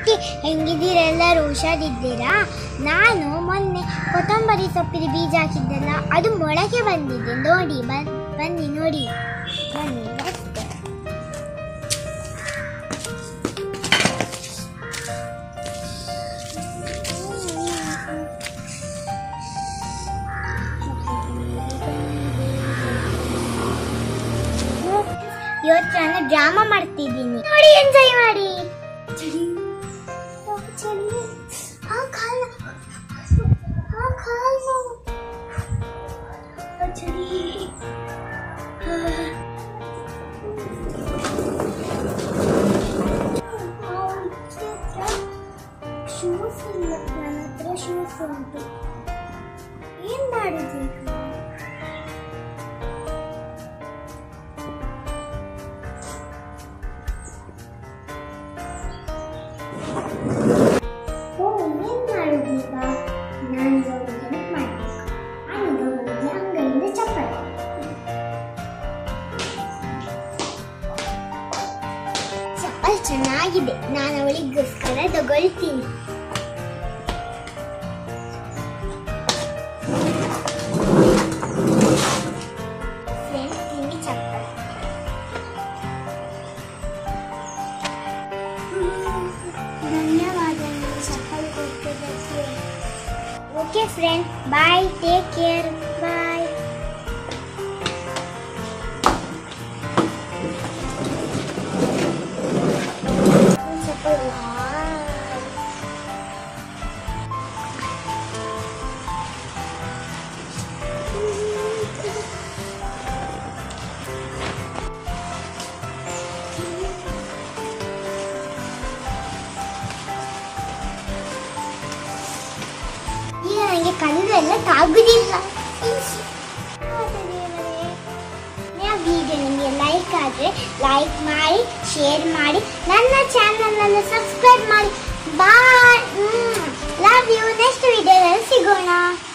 Aunty ಹೆಂಗಿದ್ದೀರೆಲ್ಲರೂ ಹುಷಾರಿದ್ದೀರಾ ನಾನು ಮೊನ್ನೆ ಕೊತ್ತಂಬರಿ ಸೊಪ್ಪಿನ ಬೀಜ ಹಾಕಿದ್ದೆಲ್ಲ ಅದು ಮೊಳಕೆ ಬಂದಿದೆ ನೋಡಿ ಬನ್ ಬನ್ನಿ ನೋಡಿ ಬನ್ನಿ ಬರ್ತೇನೆ. ಇವತ್ತು ನಾನು ಡ್ರಾಮಾ ಮಾಡ್ತಿದ್ದೀನಿ ನೋಡಿ ಎಂಜಾಯ್ ಮಾಡಿ ಚಳಿ ಚಳಿ ಆ ಕಾಲ ಆ ಕಾಲ ಆ ಚಳಿ ಶೂಸ್ ಇಲ್ಲ ನನ್ನ ಹತ್ರ ಶೂಸ್ ಉಂಟು ಏನ್ ಮಾಡುದು ಈಗ ಓ ಏನ್ ಮಾಡುದೀಗ ನಾನು ಇವಾಗ ಹೆಲ್ಪ್ ಮಾಡ್ಬೇಕು ನಾನೀಗ ಹೋಗಿ ಅಂಗಡಿಯಿಂದ ಚಪ್ಪಲಿ ಚಪ್ಪಲ್ ಚೆನ್ನಾಗಿದೆ ನಾನು ಅವಳಿಗೋಸ್ಕರ ತಗೊಳ್ತೀನಿ ಫ್ರೆಂಡ್ಸ್ ನಿಮಗೆ ಚಪ್ಪಲ್ ಧನ್ಯವಾದ ನೀವು ಚಪ್ಪಲ್ ಕೊಟ್ಟಿದ್ದಕ್ಕೆ okay friend bye take care bye ಚಪ್ಪಲ್ ಈಗ ನನಗೆ ಕಲಿದೆಲ್ಲ ತಾಗುದಿಲ್ಲ ವಿಡಿಯೋ ನಿಮಗೆ ಲೈಕ್ ಆದರೆ ಲೈಕ್ ಮಾಡಿ ಶೇರ್ ಮಾಡಿ ನನ್ನ ಚಾನಲ್ ಅನ್ನು ಸಬ್ಸ್ಕ್ರೈಬ್ ಮಾಡಿ ಬಾಯ್ ಲವ್ ಯು ನೆಕ್ಸ್ಟ್ ವಿಡಿಯೋದಲ್ಲಿ ಸಿಗೋಣ